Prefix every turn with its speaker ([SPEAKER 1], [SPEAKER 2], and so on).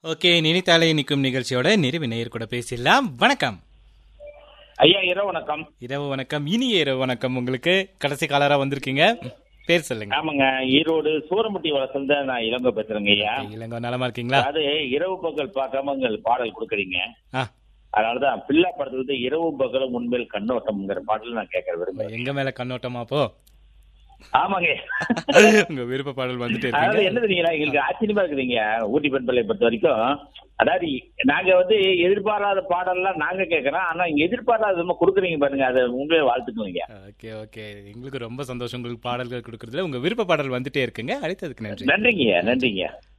[SPEAKER 1] okay நினைத்தாலே நிற்கும் நிகழ்ச்சியோட நிறைவு நேயர் கூட பேசிடலாம் வணக்கம்
[SPEAKER 2] ஐயா இரவு வணக்கம்
[SPEAKER 1] இரவு வணக்கம் இனிய இரவு வணக்கம் உங்களுக்கு கடைசி காலரா வந்திருக்கீங்க பேர் சொல்லுங்க
[SPEAKER 2] ஆமாங்க ஈரோடு சூரமுட்டி வளசல்ல நான் இளங்க பேசுறேங்க ஐயா
[SPEAKER 1] இளங்கோ நலமா இருக்கீங்களா
[SPEAKER 2] அதாவது இரவு பகல் பார்க்காம உங்களுக்கு பாடல் கொடுக்குறீங்க
[SPEAKER 1] ஆ
[SPEAKER 2] அதனாலதான் பிள்ளை படத்துல வந்து இரவு பகலும் உண்மையில் கண்ணோட்டம்ங்கிற பாடல் நான் கேட்க விரும்புறேன்
[SPEAKER 1] எங்க மேல கண்ணோட்டமா போ
[SPEAKER 2] ஆமாங்க
[SPEAKER 1] உங்க விருப்ப பாடல் வந்துட்டு
[SPEAKER 2] அதாவது
[SPEAKER 1] இருக்கீங்க
[SPEAKER 2] என்ன தெரியுங்களா எங்களுக்கு ஆச்சரியமா இருக்குதுங்க ஊட்டி பெண்பிள்ளை பொறுத்த வரைக்கும் அதாவது நாங்க வந்து எதிர்பாராத பாடல்லாம் நாங்க கேட்கறோம் ஆனா இங்க எதிர்பாராத விதமா கொடுக்குறீங்க பாருங்க அதை உங்களே வாழ்த்துக்குவீங்க
[SPEAKER 1] ஓகே ஓகே எங்களுக்கு ரொம்ப சந்தோஷம் உங்களுக்கு பாடல்கள் கொடுக்கறதுல உங்க விருப்ப பாடல் வந்துட்டே இருக்குங்க அழைத்ததுக்கு நன்றி
[SPEAKER 2] நன்றிங்கய்யா நன்றிங்க